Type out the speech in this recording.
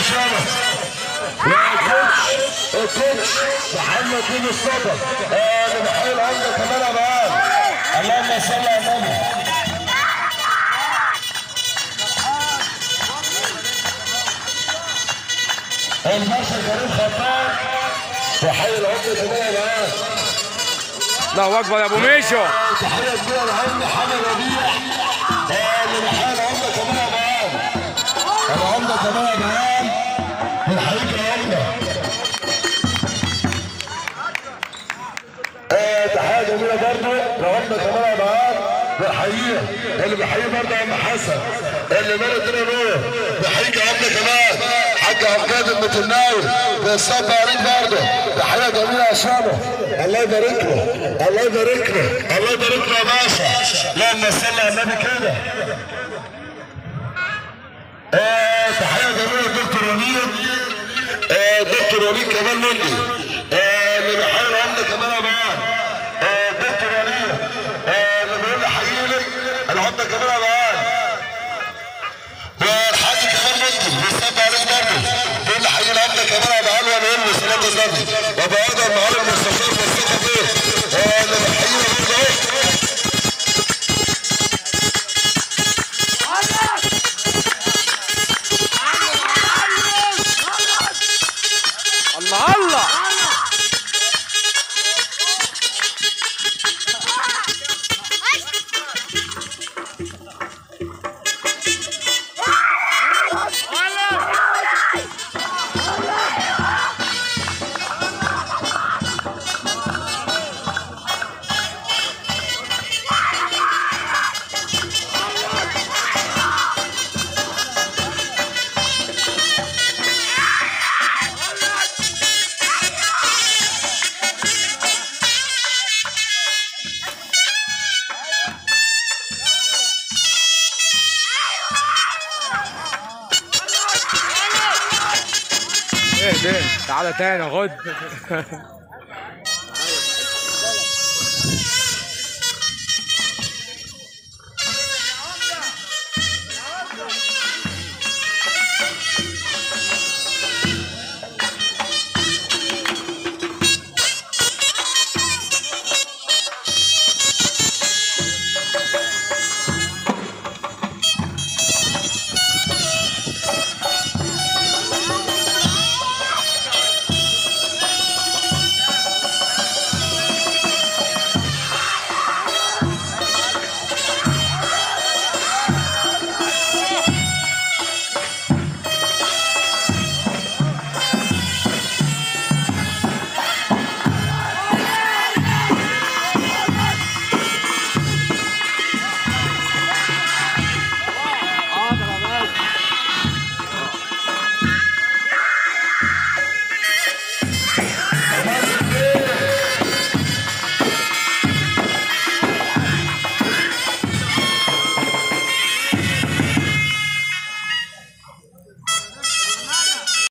شامة الكوتش الكوتش محمد بن الصبر اللي بحيل عندك كمان يا معلم اللهم صل على النبي المرشد كريم خطاب وحي العمر كمان يا معلم الله اكبر يا ابو ميشو تحية كبيرة لعم محمد ربيع آه، اللي بحال عمدة كمان يا معلم العمدة كمان يا معلم بنحييك يا عمدة آه، تحية جميلة برضه لعمدة كمان يا معلم بنحييه اللي بيحييه برضه عم حسن اللي مال الدنيا نور بحييك يا عمدة كمان حاج عباد المتناوي بيصب عليك برضه تحية جميلة يا شامة الله يبارك له الله يبارك له الله يبارك له يا باشا اللهم صل على النبي كده آه تحية جميلة دكتور وليد آه دكتور وليد كمان مني آه اللي بيحيي العمدة كمان يا معلم آه دكتور وليد آه اللي بيقول لي حيي لي العمدة كمان يا معلم والحاج كمان مني بيصب عليك برضه بيقول لي حيي العمدة كمان يا معلم وانا يوم صلاة النبي وابو ادم معلم مستشار مصطفى بيه آه اللي بيحيينا برضه اهو الله الله ايه ده تعالى تاني خد